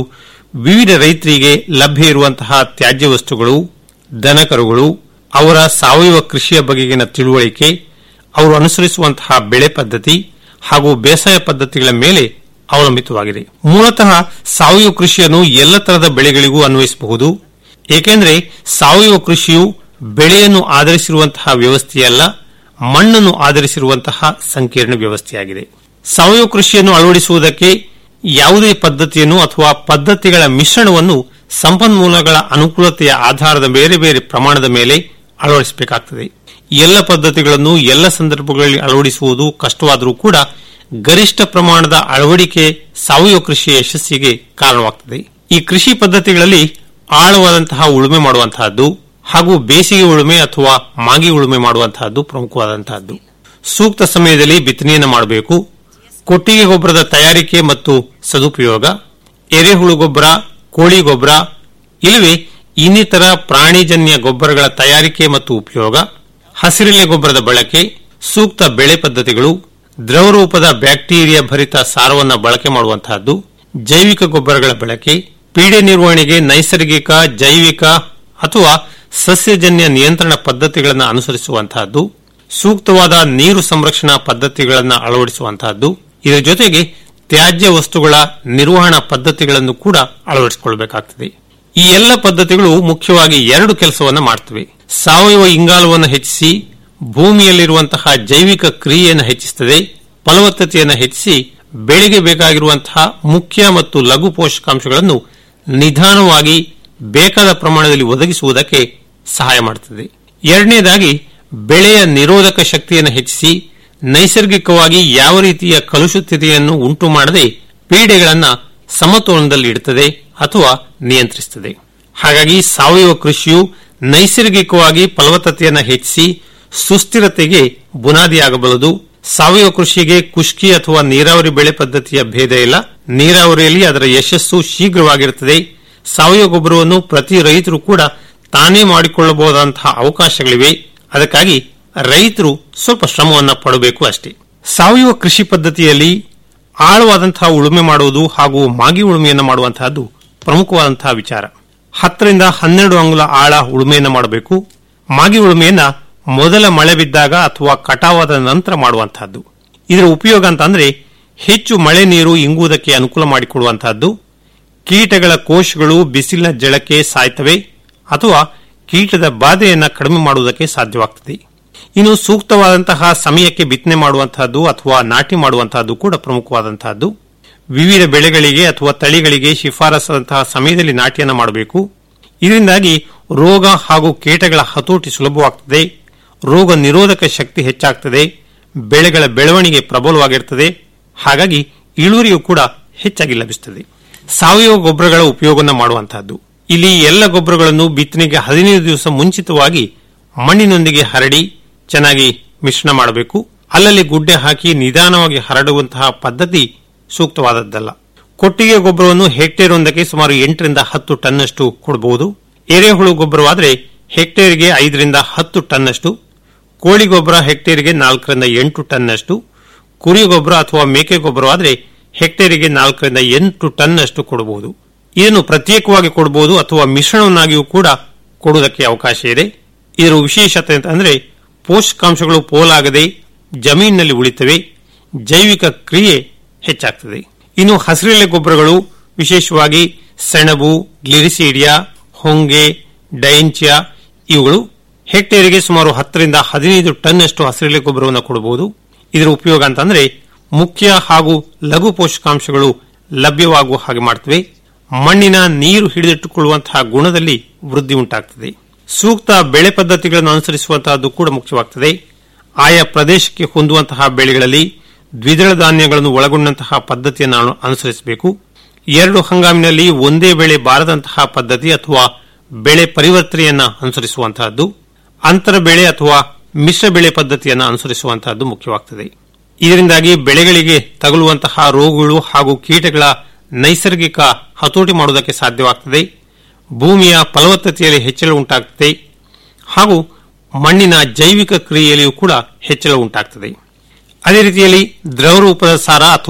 ವಿವಿಧ ರೈತರಿಗೆ ಲಭ್ಯ ಇರುವಂತಹ ತ್ಯಾಜ್ಯ ವಸ್ತುಗಳು ದನಕರುಗಳು ಅವರ ಸಾವಯವ ಕೃಷಿಯ ಬಗೆಗಿನ ತಿಳುವಳಿಕೆ ಅವರು ಅನುಸರಿಸುವಂತಹ ಬೆಳೆ ಪದ್ಧತಿ ಹಾಗೂ ಬೇಸಾಯ ಪದ್ಧತಿಗಳ ಮೇಲೆ ಅವಲಂಬಿತವಾಗಿದೆ ಮೂಲತಃ ಸಾವಯವ ಕೃಷಿಯನ್ನು ಎಲ್ಲ ತರಹದ ಬೆಳೆಗಳಿಗೂ ಅನ್ವಯಿಸಬಹುದು ಏಕೆಂದರೆ ಸಾವಯವ ಕೃಷಿಯು ಬೆಳೆಯನ್ನು ಆಧರಿಸಿರುವಂತಹ ವ್ಯವಸ್ಥೆಯಲ್ಲ ಮಣ್ಣನ್ನು ಆಧರಿಸಿರುವಂತಹ ಸಂಕೀರ್ಣ ವ್ಯವಸ್ಥೆಯಾಗಿದೆ ಸಾವಯವ ಕೃಷಿಯನ್ನು ಅಳವಡಿಸುವುದಕ್ಕೆ ಯಾವುದೇ ಪದ್ಧತಿಯನ್ನು ಅಥವಾ ಪದ್ಧತಿಗಳ ಮಿಶ್ರಣವನ್ನು ಸಂಪನ್ಮೂಲಗಳ ಅನುಕೂಲತೆಯ ಆಧಾರದ ಬೇರೆ ಬೇರೆ ಪ್ರಮಾಣದ ಮೇಲೆ ಅಳವಡಿಸಬೇಕಾಗುತ್ತದೆ ಎಲ್ಲ ಪದ್ಧತಿಗಳನ್ನು ಎಲ್ಲ ಸಂದರ್ಭಗಳಲ್ಲಿ ಅಳವಡಿಸುವುದು ಕಷ್ಟವಾದರೂ ಕೂಡ ಗರಿಷ್ಠ ಪ್ರಮಾಣದ ಅಳವಡಿಕೆ ಸಾವಯವ ಕೃಷಿಯ ಯಶಸ್ಸಿಗೆ ಕಾರಣವಾಗುತ್ತದೆ ಈ ಕೃಷಿ ಪದ್ಧತಿಗಳಲ್ಲಿ ಆಳವಾದಂತಹ ಉಳುಮೆ ಮಾಡುವಂತಹದ್ದು ಹಾಗೂ ಬೇಸಿಗೆ ಉಳುಮೆ ಅಥವಾ ಮಾಗಿ ಉಳುಮೆ ಮಾಡುವಂತಹದ್ದು ಪ್ರಮುಖವಾದಂತಹದ್ದು ಸೂಕ್ತ ಸಮಯದಲ್ಲಿ ಬಿತ್ತನೆಯನ್ನು ಮಾಡಬೇಕು ಕೊಟ್ಟಿಗೆ ಗೊಬ್ಬರದ ತಯಾರಿಕೆ ಮತ್ತು ಸದುಪಯೋಗ ಎರೆಹುಳು ಗೊಬ್ಬರ ಕೋಳಿ ಗೊಬ್ಬರ ಇಲ್ಲವೇ ಇನ್ನಿತರ ಪ್ರಾಣಿಜನ್ಯ ಗೊಬ್ಬರಗಳ ತಯಾರಿಕೆ ಮತ್ತು ಉಪಯೋಗ ಹಸಿರೆಲೆ ಗೊಬ್ಬರದ ಬಳಕೆ ಸೂಕ್ತ ಬೆಳೆ ಪದ್ಧತಿಗಳು ದ್ರವರೂಪದ ಬ್ಯಾಕ್ಟೀರಿಯಾ ಭರಿತ ಸಾರವನ್ನು ಬಳಕೆ ಮಾಡುವಂತಹದ್ದು ಜೈವಿಕ ಗೊಬ್ಬರಗಳ ಬಳಕೆ ಪೀಡೆ ನಿರ್ವಹಣೆಗೆ ನೈಸರ್ಗಿಕ ಜೈವಿಕ ಅಥವಾ ಸಸ್ಯಜನ್ಯ ನಿಯಂತ್ರಣ ಪದ್ಧತಿಗಳನ್ನು ಅನುಸರಿಸುವಂತಹದ್ದು ಸೂಕ್ತವಾದ ನೀರು ಸಂರಕ್ಷಣಾ ಪದ್ಧತಿಗಳನ್ನು ಅಳವಡಿಸುವಂತಹದ್ದು ಇದರ ಜೊತೆಗೆ ತ್ಯಾಜ್ಯ ವಸ್ತುಗಳ ನಿರ್ವಹಣಾ ಪದ್ಧತಿಗಳನ್ನು ಕೂಡ ಅಳವಡಿಸಿಕೊಳ್ಳಬೇಕಾಗುತ್ತದೆ ಈ ಎಲ್ಲ ಪದ್ಧತಿಗಳು ಮುಖ್ಯವಾಗಿ ಎರಡು ಕೆಲಸವನ್ನು ಮಾಡ್ತವೆ ಸಾವಯವ ಇಂಗಾಲವನ್ನು ಹೆಚ್ಚಿಸಿ ಭೂಮಿಯಲ್ಲಿರುವಂತಹ ಜೈವಿಕ ಕ್ರಿಯೆಯನ್ನು ಹೆಚ್ಚಿಸುತ್ತದೆ ಫಲವತ್ತತೆಯನ್ನು ಹೆಚ್ಚಿಸಿ ಬೆಳೆಗೆ ಬೇಕಾಗಿರುವಂತಹ ಮುಖ್ಯ ಮತ್ತು ಲಘು ಪೋಷಕಾಂಶಗಳನ್ನು ನಿಧಾನವಾಗಿ ಬೇಕಾದ ಪ್ರಮಾಣದಲ್ಲಿ ಒದಗಿಸುವುದಕ್ಕೆ ಸಹಾಯ ಮಾಡುತ್ತದೆ ಎರಡನೇದಾಗಿ ಬೆಳೆಯ ನಿರೋಧಕ ಶಕ್ತಿಯನ್ನು ಹೆಚ್ಚಿಸಿ ನೈಸರ್ಗಿಕವಾಗಿ ಯಾವ ರೀತಿಯ ಕಲುಷಿತತೆಯನ್ನು ಉಂಟು ಮಾಡದೆ ಪೀಡೆಗಳನ್ನು ಸಮತೋಲನದಲ್ಲಿ ಇಡುತ್ತದೆ ಅಥವಾ ನಿಯಂತ್ರಿಸುತ್ತದೆ ಹಾಗಾಗಿ ಸಾವಯವ ಕೃಷಿಯು ನೈಸರ್ಗಿಕವಾಗಿ ಫಲವತ್ತತೆಯನ್ನು ಹೆಚ್ಚಿಸಿ ಸುಸ್ಥಿರತೆಗೆ ಬುನಾದಿಯಾಗಬಲ್ಲದು ಸಾವಯವ ಕೃಷಿಗೆ ಕುಷ್ಕಿ ಅಥವಾ ನೀರಾವರಿ ಬೆಳೆ ಪದ್ಧತಿಯ ಭೇದ ಇಲ್ಲ ನೀರಾವರಿಯಲ್ಲಿ ಅದರ ಯಶಸ್ಸು ಶೀಘ್ರವಾಗಿರುತ್ತದೆ ಸಾವಯವ ಗೊಬ್ಬರವನ್ನು ಪ್ರತಿ ರೈತರು ಕೂಡ ತಾನೇ ಮಾಡಿಕೊಳ್ಳಬಹುದಾದಂತಹ ಅವಕಾಶಗಳಿವೆ ಅದಕ್ಕಾಗಿ ರೈತರು ಸ್ವಲ್ಪ ಶ್ರಮವನ್ನು ಪಡಬೇಕು ಅಷ್ಟೇ ಸಾವಯವ ಕೃಷಿ ಪದ್ಧತಿಯಲ್ಲಿ ಆಳವಾದಂತಹ ಉಳುಮೆ ಮಾಡುವುದು ಹಾಗೂ ಮಾಗಿ ಉಳುಮೆಯನ್ನು ಮಾಡುವಂತಹದ್ದು ಪ್ರಮುಖವಾದಂತಹ ವಿಚಾರ ಹತ್ತರಿಂದ ಹನ್ನೆರಡು ಅಂಗುಲ ಆಳ ಉಳುಮೆಯನ್ನು ಮಾಡಬೇಕು ಮಾಗಿ ಉಳುಮೆಯನ್ನ ಮೊದಲ ಮಳೆ ಬಿದ್ದಾಗ ಅಥವಾ ಕಟಾವಾದ ನಂತರ ಮಾಡುವಂತಹದ್ದು ಇದರ ಉಪಯೋಗ ಅಂತಂದ್ರೆ ಹೆಚ್ಚು ಮಳೆ ನೀರು ಇಂಗುವುದಕ್ಕೆ ಅನುಕೂಲ ಮಾಡಿಕೊಡುವಂತಹದ್ದು ಕೀಟಗಳ ಕೋಶಗಳು ಬಿಸಿಲಿನ ಜಳಕ್ಕೆ ಸಾಯ್ತವೆ ಅಥವಾ ಕೀಟದ ಬಾಧೆಯನ್ನ ಕಡಿಮೆ ಮಾಡುವುದಕ್ಕೆ ಸಾಧ್ಯವಾಗುತ್ತದೆ ಇನ್ನು ಸೂಕ್ತವಾದಂತಹ ಸಮಯಕ್ಕೆ ಬಿತ್ತನೆ ಮಾಡುವಂತಹದ್ದು ಅಥವಾ ನಾಟಿ ಮಾಡುವಂತಹದ್ದು ಕೂಡ ಪ್ರಮುಖವಾದಂತಹದ್ದು ವಿವಿಧ ಬೆಳೆಗಳಿಗೆ ಅಥವಾ ತಳಿಗಳಿಗೆ ಶಿಫಾರಸಾದಂತಹ ಸಮಯದಲ್ಲಿ ನಾಟಿಯನ್ನು ಮಾಡಬೇಕು ಇದರಿಂದಾಗಿ ರೋಗ ಹಾಗೂ ಕೀಟಗಳ ಹತೋಟಿ ಸುಲಭವಾಗುತ್ತದೆ ರೋಗ ನಿರೋಧಕ ಶಕ್ತಿ ಹೆಚ್ಚಾಗ್ತದೆ ಬೆಳೆಗಳ ಬೆಳವಣಿಗೆ ಪ್ರಬಲವಾಗಿರುತ್ತದೆ ಹಾಗಾಗಿ ಇಳುವರಿಯು ಕೂಡ ಹೆಚ್ಚಾಗಿ ಲಭಿಸುತ್ತದೆ ಸಾವಯವ ಗೊಬ್ಬರಗಳ ಉಪಯೋಗವನ್ನು ಮಾಡುವಂತಹದ್ದು ಇಲ್ಲಿ ಎಲ್ಲ ಗೊಬ್ಬರಗಳನ್ನು ಬಿತ್ತನೆಗೆ ಹದಿನೈದು ದಿವಸ ಮುಂಚಿತವಾಗಿ ಮಣ್ಣಿನೊಂದಿಗೆ ಹರಡಿ ಚೆನ್ನಾಗಿ ಮಿಶ್ರಣ ಮಾಡಬೇಕು ಅಲ್ಲಲ್ಲಿ ಗುಡ್ಡೆ ಹಾಕಿ ನಿಧಾನವಾಗಿ ಹರಡುವಂತಹ ಪದ್ಧತಿ ಸೂಕ್ತವಾದದ್ದಲ್ಲ ಕೊಟ್ಟಿಗೆ ಗೊಬ್ಬರವನ್ನು ಹೆಕ್ಟೇರ್ ಒಂದಕ್ಕೆ ಸುಮಾರು ಎಂಟರಿಂದ ಹತ್ತು ಟನ್ನಷ್ಟು ಕೊಡಬಹುದು ಎರೆಹುಳು ಗೊಬ್ಬರವಾದರೆ ಹೆಕ್ಟೇರ್ಗೆ ಐದರಿಂದ ಹತ್ತು ಟನ್ನಷ್ಟು ಕೋಳಿ ಗೊಬ್ಬರ ಹೆಕ್ಟೇರ್ಗೆ ನಾಲ್ಕರಿಂದ ಎಂಟು ಟನ್ನಷ್ಟು ಕುರಿ ಗೊಬ್ಬರ ಅಥವಾ ಮೇಕೆ ಗೊಬ್ಬರವಾದರೆ ಹೆಕ್ಟೇರಿಗೆ ನಾಲ್ಕರಿಂದ ಎಂಟು ಟನ್ನಷ್ಟು ಕೊಡಬಹುದು ಇದನ್ನು ಪ್ರತ್ಯೇಕವಾಗಿ ಕೊಡಬಹುದು ಅಥವಾ ಮಿಶ್ರಣವನ್ನಾಗಿಯೂ ಕೂಡ ಕೊಡುವುದಕ್ಕೆ ಅವಕಾಶ ಇದೆ ಇದರ ವಿಶೇಷತೆ ಅಂತಂದ್ರೆ ಪೋಷಕಾಂಶಗಳು ಪೋಲಾಗದೆ ಜಮೀನಿನಲ್ಲಿ ಉಳಿತವೆ ಜೈವಿಕ ಕ್ರಿಯೆ ಹೆಚ್ಚಾಗ್ತದೆ ಇನ್ನು ಹಸಿರೆಲೆ ಗೊಬ್ಬರಗಳು ವಿಶೇಷವಾಗಿ ಸೆಣಬು ಗ್ಲಿರಿಸೀಡಿಯಾ ಹೊಂಗೆ ಡೈಂಚಿಯಾ ಇವುಗಳು ಹೆಕ್ಟೇರಿಗೆ ಸುಮಾರು ಹತ್ತರಿಂದ ಹದಿನೈದು ಟನ್ನಷ್ಟು ಹಸಿರೆಲೆ ಗೊಬ್ಬರವನ್ನು ಕೊಡಬಹುದು ಇದರ ಉಪಯೋಗ ಅಂತಂದ್ರೆ ಮುಖ್ಯ ಹಾಗೂ ಲಘು ಪೋಷಕಾಂಶಗಳು ಲಭ್ಯವಾಗುವ ಹಾಗೆ ಮಾಡುತ್ತವೆ ಮಣ್ಣಿನ ನೀರು ಹಿಡಿದಿಟ್ಟುಕೊಳ್ಳುವಂತಹ ಗುಣದಲ್ಲಿ ವೃದ್ಧಿ ಉಂಟಾಗ್ತದೆ ಸೂಕ್ತ ಬೆಳೆ ಪದ್ಧತಿಗಳನ್ನು ಅನುಸರಿಸುವಂತಹದ್ದು ಕೂಡ ಮುಖ್ಯವಾಗುತ್ತದೆ ಆಯಾ ಪ್ರದೇಶಕ್ಕೆ ಹೊಂದುವಂತಹ ಬೆಳೆಗಳಲ್ಲಿ ದ್ವಿದಳ ಧಾನ್ಯಗಳನ್ನು ಒಳಗೊಂಡಂತಹ ಪದ್ಧತಿಯನ್ನು ಅನುಸರಿಸಬೇಕು ಎರಡು ಹಂಗಾಮಿನಲ್ಲಿ ಒಂದೇ ಬೆಳೆ ಬಾರದಂತಹ ಪದ್ಧತಿ ಅಥವಾ ಬೆಳೆ ಪರಿವರ್ತನೆಯನ್ನ ಅನುಸರಿಸುವಂತಹದ್ದು ಅಂತರ ಬೆಳೆ ಅಥವಾ ಮಿಶ್ರ ಬೆಳೆ ಪದ್ಧತಿಯನ್ನು ಅನುಸರಿಸುವಂತಹದ್ದು ಮುಖ್ಯವಾಗುತ್ತದೆ ಇದರಿಂದಾಗಿ ಬೆಳೆಗಳಿಗೆ ತಗುಲುವಂತಹ ರೋಗಗಳು ಹಾಗೂ ಕೀಟಗಳ ನೈಸರ್ಗಿಕ ಹತೋಟಿ ಮಾಡುವುದಕ್ಕೆ ಸಾಧ್ಯವಾಗುತ್ತದೆ ಭೂಮಿಯ ಫಲವತ್ತತೆಯಲ್ಲಿ ಹೆಚ್ಚಳ ಉಂಟಾಗುತ್ತದೆ ಹಾಗೂ ಮಣ್ಣಿನ ಜೈವಿಕ ಕ್ರಿಯೆಯಲ್ಲಿಯೂ ಕೂಡ ಹೆಚ್ಚಳ ಉಂಟಾಗುತ್ತದೆ ಅದೇ ರೀತಿಯಲ್ಲಿ ದ್ರವರೂಪದ ಸಾರ ಅಥವಾ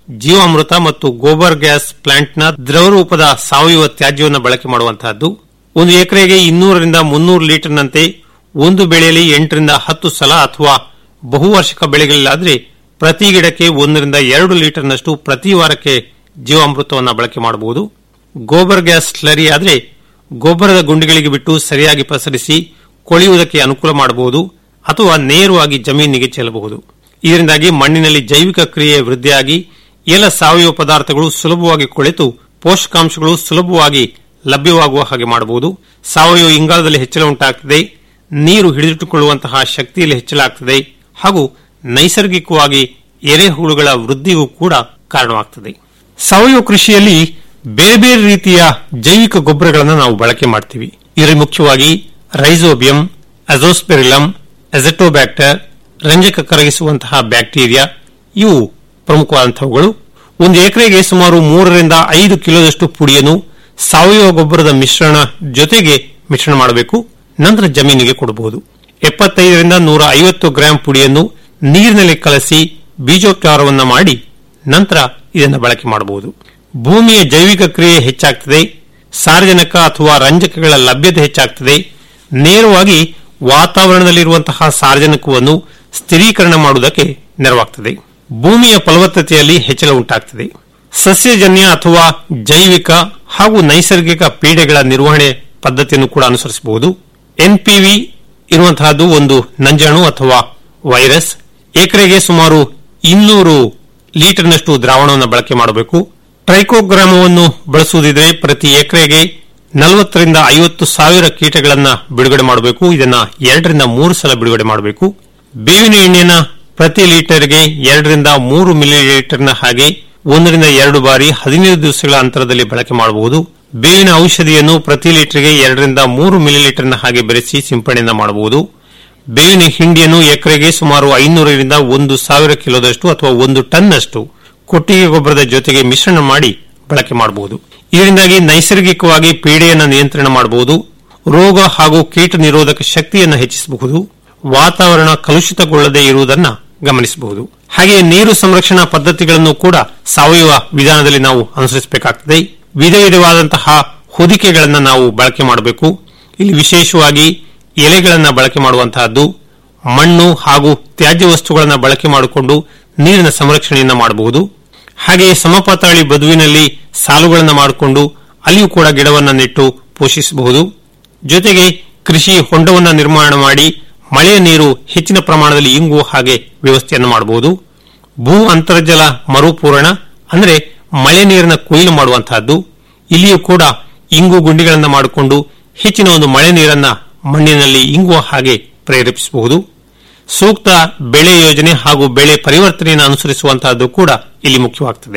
ಜೀವಾಮೃತ ಮತ್ತು ಗೋಬರ್ ಗ್ಯಾಸ್ ಪ್ಲಾಂಟ್ನ ದ್ರವ ರೂಪದ ಸಾವಯವ ತ್ಯಾಜ್ಯವನ್ನು ಬಳಕೆ ಮಾಡುವಂತಹದ್ದು ಒಂದು ಎಕರೆಗೆ ಇನ್ನೂರರಿಂದ ಮುನ್ನೂರು ಲೀಟರ್ನಂತೆ ಒಂದು ಬೆಳೆಯಲ್ಲಿ ಎಂಟರಿಂದ ಹತ್ತು ಸಲ ಅಥವಾ ಬಹುವಾರ್ಷಿಕ ಬೆಳೆಗಳಲ್ಲಾದರೆ ಪ್ರತಿ ಗಿಡಕ್ಕೆ ಒಂದರಿಂದ ಎರಡು ಲೀಟರ್ನಷ್ಟು ಪ್ರತಿ ವಾರಕ್ಕೆ ಜೀವಾಮೃತವನ್ನು ಬಳಕೆ ಮಾಡಬಹುದು ಗೋಬರ್ ಗ್ಯಾಸ್ ಸ್ಲರಿ ಆದರೆ ಗೊಬ್ಬರದ ಗುಂಡಿಗಳಿಗೆ ಬಿಟ್ಟು ಸರಿಯಾಗಿ ಪಸರಿಸಿ ಕೊಳೆಯುವುದಕ್ಕೆ ಅನುಕೂಲ ಮಾಡಬಹುದು ಅಥವಾ ನೇರವಾಗಿ ಜಮೀನಿಗೆ ಚೆಲ್ಲಬಹುದು ಇದರಿಂದಾಗಿ ಮಣ್ಣಿನಲ್ಲಿ ಜೈವಿಕ ಕ್ರಿಯೆ ವೃದ್ಧಿಯಾಗಿ ಎಲ್ಲ ಸಾವಯವ ಪದಾರ್ಥಗಳು ಸುಲಭವಾಗಿ ಕೊಳೆತು ಪೋಷಕಾಂಶಗಳು ಸುಲಭವಾಗಿ ಲಭ್ಯವಾಗುವ ಹಾಗೆ ಮಾಡಬಹುದು ಸಾವಯವ ಇಂಗಾಲದಲ್ಲಿ ಹೆಚ್ಚಳ ಉಂಟಾಗುತ್ತದೆ ನೀರು ಹಿಡಿದಿಟ್ಟುಕೊಳ್ಳುವಂತಹ ಶಕ್ತಿಯಲ್ಲಿ ಹೆಚ್ಚಳ ಆಗ್ತದೆ ಹಾಗೂ ನೈಸರ್ಗಿಕವಾಗಿ ಎರೆಹುಳುಗಳ ವೃದ್ಧಿಗೂ ಕೂಡ ಕಾರಣವಾಗುತ್ತದೆ ಸಾವಯವ ಕೃಷಿಯಲ್ಲಿ ಬೇರೆ ಬೇರೆ ರೀತಿಯ ಜೈವಿಕ ಗೊಬ್ಬರಗಳನ್ನು ನಾವು ಬಳಕೆ ಮಾಡ್ತೀವಿ ಇದರಲ್ಲಿ ಮುಖ್ಯವಾಗಿ ರೈಸೋಬಿಯಂ ಅಜೋಸ್ಪೆರಿಲಮ್ ಎಜೆಟೋಬ್ಯಾಕ್ಟರ್ ರಂಜಕ ಕರಗಿಸುವಂತಹ ಬ್ಯಾಕ್ಟೀರಿಯಾ ಇವು ಪ್ರಮುಖವಾದಂತಹವುಗಳು ಒಂದು ಎಕರೆಗೆ ಸುಮಾರು ಮೂರರಿಂದ ಐದು ಕಿಲೋದಷ್ಟು ಪುಡಿಯನ್ನು ಸಾವಯವ ಗೊಬ್ಬರದ ಮಿಶ್ರಣ ಜೊತೆಗೆ ಮಿಶ್ರಣ ಮಾಡಬೇಕು ನಂತರ ಜಮೀನಿಗೆ ಕೊಡಬಹುದು ಎಪ್ಪತ್ತೈದರಿಂದ ನೂರ ಐವತ್ತು ಗ್ರಾಂ ಪುಡಿಯನ್ನು ನೀರಿನಲ್ಲಿ ಕಲಸಿ ಬೀಜೋಪಚಾರವನ್ನು ಮಾಡಿ ನಂತರ ಇದನ್ನು ಬಳಕೆ ಮಾಡಬಹುದು ಭೂಮಿಯ ಜೈವಿಕ ಕ್ರಿಯೆ ಹೆಚ್ಚಾಗ್ತದೆ ಸಾರ್ವಜನಿಕ ಅಥವಾ ರಂಜಕಗಳ ಲಭ್ಯತೆ ಹೆಚ್ಚಾಗ್ತದೆ ನೇರವಾಗಿ ವಾತಾವರಣದಲ್ಲಿರುವಂತಹ ಸಾರ್ವಜನಿಕವನ್ನು ಸ್ಥಿರೀಕರಣ ಮಾಡುವುದಕ್ಕೆ ನೆರವಾಗ್ತದೆ ಭೂಮಿಯ ಫಲವತ್ತತೆಯಲ್ಲಿ ಹೆಚ್ಚಳ ಉಂಟಾಗ್ತದೆ ಸಸ್ಯಜನ್ಯ ಅಥವಾ ಜೈವಿಕ ಹಾಗೂ ನೈಸರ್ಗಿಕ ಪೀಡೆಗಳ ನಿರ್ವಹಣೆ ಪದ್ಧತಿಯನ್ನು ಕೂಡ ಅನುಸರಿಸಬಹುದು ಎನ್ಪಿವಿ ಇರುವಂತಹದ್ದು ಒಂದು ನಂಜಾಣು ಅಥವಾ ವೈರಸ್ ಎಕರೆಗೆ ಸುಮಾರು ಇನ್ನೂರು ಲೀಟರ್ನಷ್ಟು ದ್ರಾವಣವನ್ನು ಬಳಕೆ ಮಾಡಬೇಕು ಟ್ರೈಕೋಗ್ರಾಮವನ್ನು ಬಳಸುವುದಿದ್ರೆ ಪ್ರತಿ ಎಕರೆಗೆ ನಲವತ್ತರಿಂದ ಐವತ್ತು ಸಾವಿರ ಕೀಟಗಳನ್ನು ಬಿಡುಗಡೆ ಮಾಡಬೇಕು ಇದನ್ನ ಎರಡರಿಂದ ಮೂರು ಸಲ ಬಿಡುಗಡೆ ಮಾಡಬೇಕು ಬೇವಿನ ಎಣ್ಣೆನ ಪ್ರತಿ ಲೀಟರ್ಗೆ ಎರಡರಿಂದ ಮೂರು ಮಿಲಿ ಲೀಟರ್ನ ಹಾಗೆ ಒಂದರಿಂದ ಎರಡು ಬಾರಿ ಹದಿನೈದು ದಿವಸಗಳ ಅಂತರದಲ್ಲಿ ಬಳಕೆ ಮಾಡಬಹುದು ಬೇವಿನ ಔಷಧಿಯನ್ನು ಪ್ರತಿ ಲೀಟರ್ಗೆ ಎರಡರಿಂದ ಮೂರು ಮಿಲಿ ಲೀಟರ್ನ ಹಾಗೆ ಬೆರೆಸಿ ಸಿಂಪಡಣೆಯನ್ನು ಮಾಡಬಹುದು ಬೇವಿನ ಹಿಂಡಿಯನ್ನು ಎಕರೆಗೆ ಸುಮಾರು ಐನೂರರಿಂದ ಒಂದು ಸಾವಿರ ಕಿಲೋದಷ್ಟು ಅಥವಾ ಒಂದು ಟನ್ನಷ್ಟು ಕೊಟ್ಟಿಗೆ ಗೊಬ್ಬರದ ಜೊತೆಗೆ ಮಿಶ್ರಣ ಮಾಡಿ ಬಳಕೆ ಮಾಡಬಹುದು ಇದರಿಂದಾಗಿ ನೈಸರ್ಗಿಕವಾಗಿ ಪೀಡೆಯನ್ನು ನಿಯಂತ್ರಣ ಮಾಡಬಹುದು ರೋಗ ಹಾಗೂ ಕೀಟ ನಿರೋಧಕ ಶಕ್ತಿಯನ್ನು ಹೆಚ್ಚಿಸಬಹುದು ವಾತಾವರಣ ಕಲುಷಿತಗೊಳ್ಳದೇ ಇರುವುದನ್ನು ಗಮನಿಸಬಹುದು ಹಾಗೆ ನೀರು ಸಂರಕ್ಷಣಾ ಪದ್ಧತಿಗಳನ್ನು ಕೂಡ ಸಾವಯವ ವಿಧಾನದಲ್ಲಿ ನಾವು ಅನುಸರಿಸಬೇಕಾಗ್ತದೆ ವಿಧ ವಿಧವಾದಂತಹ ಹೊದಿಕೆಗಳನ್ನು ನಾವು ಬಳಕೆ ಮಾಡಬೇಕು ಇಲ್ಲಿ ವಿಶೇಷವಾಗಿ ಎಲೆಗಳನ್ನು ಬಳಕೆ ಮಾಡುವಂತಹದ್ದು ಮಣ್ಣು ಹಾಗೂ ತ್ಯಾಜ್ಯ ವಸ್ತುಗಳನ್ನು ಬಳಕೆ ಮಾಡಿಕೊಂಡು ನೀರಿನ ಸಂರಕ್ಷಣೆಯನ್ನು ಮಾಡಬಹುದು ಹಾಗೆಯೇ ಸಮಪಾತಾಳಿ ಬದುವಿನಲ್ಲಿ ಸಾಲುಗಳನ್ನು ಮಾಡಿಕೊಂಡು ಅಲ್ಲಿಯೂ ಕೂಡ ಗಿಡವನ್ನು ನೆಟ್ಟು ಪೋಷಿಸಬಹುದು ಜೊತೆಗೆ ಕೃಷಿ ಹೊಂಡವನ್ನು ನಿರ್ಮಾಣ ಮಾಡಿ ಮಳೆಯ ನೀರು ಹೆಚ್ಚಿನ ಪ್ರಮಾಣದಲ್ಲಿ ಇಂಗುವ ಹಾಗೆ ವ್ಯವಸ್ಥೆಯನ್ನು ಮಾಡಬಹುದು ಭೂ ಅಂತರ್ಜಲ ಮರುಪೂರಣ ಅಂದರೆ ಮಳೆ ನೀರಿನ ಕೊಯ್ಲು ಮಾಡುವಂತಹದ್ದು ಇಲ್ಲಿಯೂ ಕೂಡ ಇಂಗು ಗುಂಡಿಗಳನ್ನು ಮಾಡಿಕೊಂಡು ಹೆಚ್ಚಿನ ಒಂದು ಮಳೆ ನೀರನ್ನ ಮಣ್ಣಿನಲ್ಲಿ ಇಂಗುವ ಹಾಗೆ ಪ್ರೇರೇಪಿಸಬಹುದು ಸೂಕ್ತ ಬೆಳೆ ಯೋಜನೆ ಹಾಗೂ ಬೆಳೆ ಪರಿವರ್ತನೆಯನ್ನು ಅನುಸರಿಸುವಂತಹದ್ದು ಕೂಡ ಇಲ್ಲಿ ಮುಖ್ಯವಾಗುತ್ತದೆ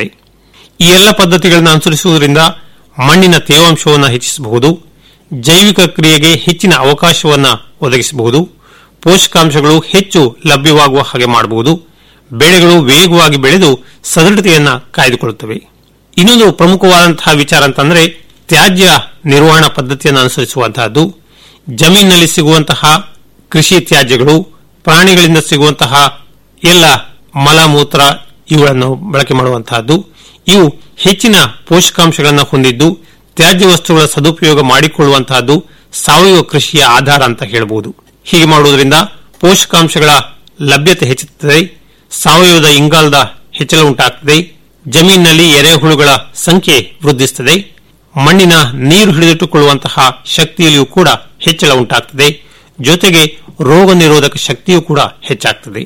ಈ ಎಲ್ಲ ಪದ್ಧತಿಗಳನ್ನು ಅನುಸರಿಸುವುದರಿಂದ ಮಣ್ಣಿನ ತೇವಾಂಶವನ್ನು ಹೆಚ್ಚಿಸಬಹುದು ಜೈವಿಕ ಕ್ರಿಯೆಗೆ ಹೆಚ್ಚಿನ ಅವಕಾಶವನ್ನು ಒದಗಿಸಬಹುದು ಪೋಷಕಾಂಶಗಳು ಹೆಚ್ಚು ಲಭ್ಯವಾಗುವ ಹಾಗೆ ಮಾಡಬಹುದು ಬೆಳೆಗಳು ವೇಗವಾಗಿ ಬೆಳೆದು ಸದೃಢತೆಯನ್ನು ಕಾಯ್ದುಕೊಳ್ಳುತ್ತವೆ ಇನ್ನೊಂದು ಪ್ರಮುಖವಾದಂತಹ ವಿಚಾರ ಅಂತಂದ್ರೆ ತ್ಯಾಜ್ಯ ನಿರ್ವಹಣಾ ಪದ್ಧತಿಯನ್ನು ಅನುಸರಿಸುವಂತಹದ್ದು ಜಮೀನಿನಲ್ಲಿ ಸಿಗುವಂತಹ ಕೃಷಿ ತ್ಯಾಜ್ಯಗಳು ಪ್ರಾಣಿಗಳಿಂದ ಸಿಗುವಂತಹ ಎಲ್ಲ ಮಲಮೂತ್ರ ಇವುಗಳನ್ನು ಬಳಕೆ ಮಾಡುವಂತಹದ್ದು ಇವು ಹೆಚ್ಚಿನ ಪೋಷಕಾಂಶಗಳನ್ನು ಹೊಂದಿದ್ದು ತ್ಯಾಜ್ಯ ವಸ್ತುಗಳ ಸದುಪಯೋಗ ಮಾಡಿಕೊಳ್ಳುವಂತಹದ್ದು ಸಾವಯವ ಕೃಷಿಯ ಆಧಾರ ಅಂತ ಹೇಳಬಹುದು ಹೀಗೆ ಮಾಡುವುದರಿಂದ ಪೋಷಕಾಂಶಗಳ ಲಭ್ಯತೆ ಹೆಚ್ಚುತ್ತದೆ ಸಾವಯವದ ಇಂಗಾಲದ ಹೆಚ್ಚಳ ಉಂಟಾಗುತ್ತದೆ ಜಮೀನಿನಲ್ಲಿ ಎರೆಹುಳುಗಳ ಸಂಖ್ಯೆ ವೃದ್ಧಿಸುತ್ತದೆ ಮಣ್ಣಿನ ನೀರು ಹಿಡಿದಿಟ್ಟುಕೊಳ್ಳುವಂತಹ ಶಕ್ತಿಯಲ್ಲಿಯೂ ಕೂಡ ಹೆಚ್ಚಳ ಉಂಟಾಗುತ್ತದೆ ಜೊತೆಗೆ ರೋಗ ನಿರೋಧಕ ಶಕ್ತಿಯೂ ಕೂಡ ಹೆಚ್ಚಾಗ್ತದೆ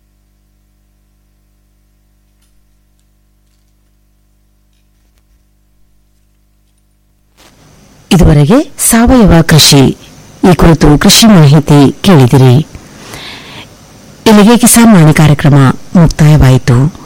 ಇದುವರೆಗೆ ಸಾವಯವ ಕೃಷಿ ಈ ಕುರಿತು ಕೃಷಿ ಮಾಹಿತಿ ಕೇಳಿದಿರಿ ಇಲ್ಲಿಗೆ ಕಿಸಾನ್ ವಾಣಿ ಕಾರ್ಯಕ್ರಮ ಮುಕ್ತಾಯವಾಯಿತು